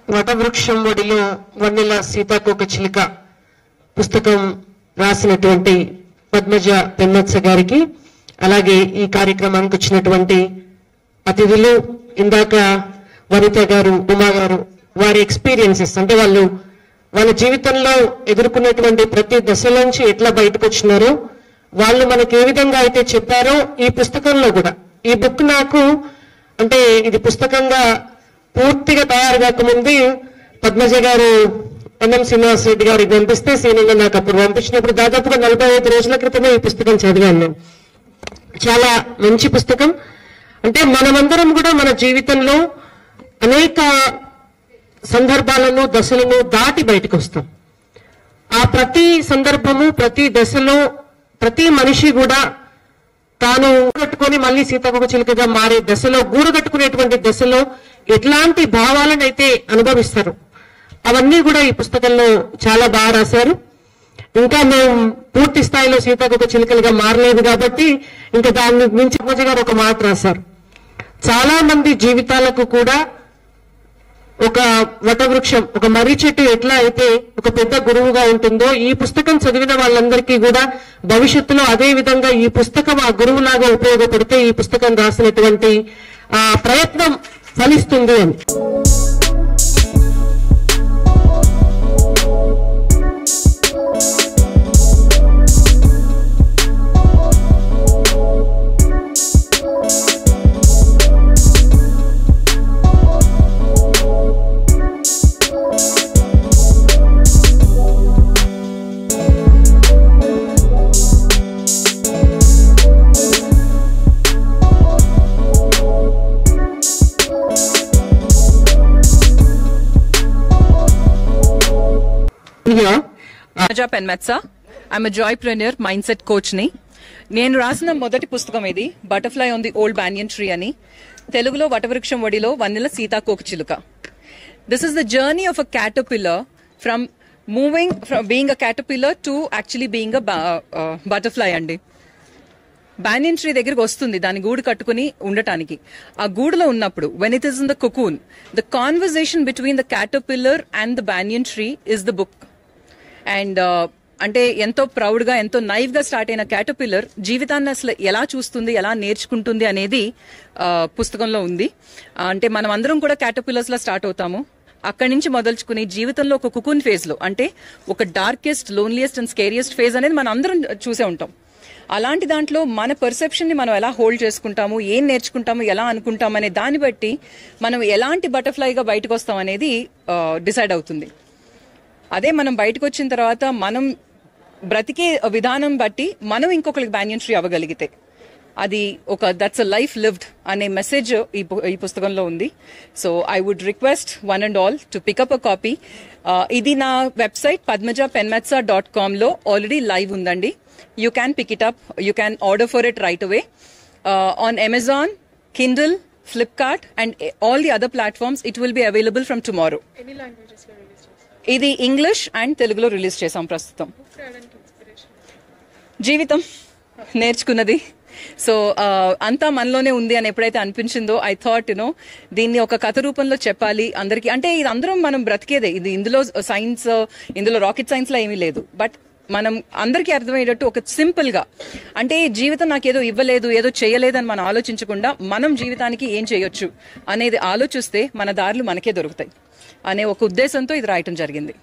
వటవృక్షం ఒడిలో వన్నెల సీతాకోక చిలుక పుస్తకం రాసినటువంటి పద్మజ పెన్నత్స గారికి అలాగే ఈ కార్యక్రమానికి వచ్చినటువంటి అతిథులు ఇందాక వనిత గారు ఉమా గారు వారి ఎక్స్పీరియన్సెస్ అంటే వాళ్ళు వాళ్ళ జీవితంలో ఎదుర్కొన్నటువంటి ప్రతి దశలోంచి ఎట్లా బయటకు వచ్చినారో వాళ్ళు మనకి ఏ విధంగా అయితే చెప్పారో ఈ పుస్తకంలో కూడా ఈ బుక్ నాకు అంటే ఇది పుస్తకంగా పూర్తిగా తయారు కాకముందు పద్మజ గారు ఎన్ఎం శ్రీనివాస్ రెడ్డి గారికి పంపిస్తే సీనియర్ నాకు అప్పుడు పంపించినప్పుడు దాదాపుగా నలభై ఐదు రోజుల క్రితమే ఈ పుస్తకం చదివాను నేను చాలా మంచి పుస్తకం అంటే మనమందరం కూడా మన జీవితంలో అనేక సందర్భాలను దశలను దాటి బయటకు వస్తాం ఆ ప్రతి సందర్భము ప్రతి దశలో ప్రతి మనిషి కూడా తాను కట్టుకొని మళ్ళీ సీతాకోక చిలుకగా మారే దశలో గూడు కట్టుకునేటువంటి దశలో ఎట్లాంటి భావాలను అయితే అనుభవిస్తారు అవన్నీ కూడా ఈ పుస్తకంలో చాలా బాగా రాశారు ఇంకా మేము పూర్తి స్థాయిలో సీతాకోక చిలుకలుగా మారలేదు కాబట్టి ఇంకా దాన్ని మించి పూజ గారు ఒక మాట రాశారు చాలా మంది జీవితాలకు కూడా ఒక వటవృక్షం ఒక మర్రి చెట్టు ఎట్లా అయితే ఒక పెద్ద గురువుగా ఉంటుందో ఈ పుస్తకం చదివిన వాళ్ళందరికీ కూడా భవిష్యత్తులో అదే విధంగా ఈ పుస్తకం ఆ గురువులాగా ఉపయోగపడితే ఈ పుస్తకం రాసినటువంటి ఆ ప్రయత్నం ఫలిస్తుంది అని Yeah. Raja Penmetsa I'm joypreneur mindset coach ని నేను రాసిన మొదటి పుస్తకం ఇది butterfly on the old banyan tree అని తెలుగులో వటవృక్షం ఒడిలో వన్నెల సీతాకోక చిలుక this is the journey of a caterpillar from moving from being a caterpillar to actually being a butterfly అండి బ్యానియన్ ట్రీ దగ్గరికి వస్తుంది దాని గూడు కట్టుకుని ఉండటానికి ఆ గూడులో ఉన్నప్పుడు when it is in the cocoon the conversation between the caterpillar and the banyan tree is the book and అంటే ఎంతో ప్రౌడ్ గా ఎంతో నైవ్ గా స్టార్ట్ అయిన క్యాటర్పిల్లర్ జీవితాన్ని అసలు ఎలా చూస్తుంది ఎలా నేర్చుకుంటుంది అనేది ఆ, పుస్తకంలో ఉంది ఆ, అంటే మనం అందరం కూడా క్యాటర్పిల్లర్స్ లా స్టార్ట్ అవుతాము అక్కడి నుంచి మొదలుచుకుని జీవితంలో ఒక కుకున్ ఫేజ్ లో అంటే ఒక darkest loneliest and scariest phase అనేది మనం అందరం చూసే ఉంటాం అలాంటి దాంట్లో మన పర్సెప్షన్ ని మనం ఎలా హోల్డ్ చేసుకుంటాము ఏం నేర్చుకుంటాము ఎలా అనుకుంటాము అనే దాన్ని బట్టి మనం ఎలాంటి బటర్ఫ్లైగా బయటకు వస్తాం అనేది డిసైడ్ అవుతుంది అదే మనం బయటకు వచ్చిన తర్వాత మనం బ్రతికే విధానం బట్టి మనం ఇంకొకరికి బ్యానియన్ ట్రీ అవ్వగలిగితే అది ఒక దట్స్ అ లైఫ్ లివ్డ్ అనే మెసేజ్ ఈ పు- ఈ పుస్తకంలో ఉంది so I would request one and all to pick up a copy ఇది నా వెబ్సైట్ పద్మజ పెన్మెత్సా డాట్ కామ్లో ఆల్రెడీ లైవ్ ఉందండి you can pick it up you can order for it right away on Amazon Kindle Flipkart and all the other platforms it will be available from tomorrow ఎన్ని languages లో release చేస్తారు ఇది English and తెలుగులో release చేసాం ప్రస్తుతం book రాయడానికి inspiration జీవితం నేర్చుకున్నది సో అంతా మనలోనే ఉంది అని ఎప్పుడైతే అనిపించిందో ఐ థాట్ యునో దీన్ని ఒక కథ రూపంలో చెప్పాలి అందరికీ అంటే ఇది అందరం మనం బ్రతికేదే ఇది ఇందులో సైన్స్ ఇందులో రాకెట్ సైన్స్ లో ఏమీ లేదు బట్ మనం అందరికీ అర్థమయ్యేటట్టు ఒక సింపుల్ గా అంటే జీవితం నాకు ఏదో ఇవ్వలేదు ఏదో చేయలేదని మనం ఆలోచించకుండా మనం జీవితానికి ఏం చేయొచ్చు అనేది ఆలోచిస్తే మన దారులు మనకే దొరుకుతాయి అనే ఒక ఉద్దేశంతో ఇది రాయటం జరిగింది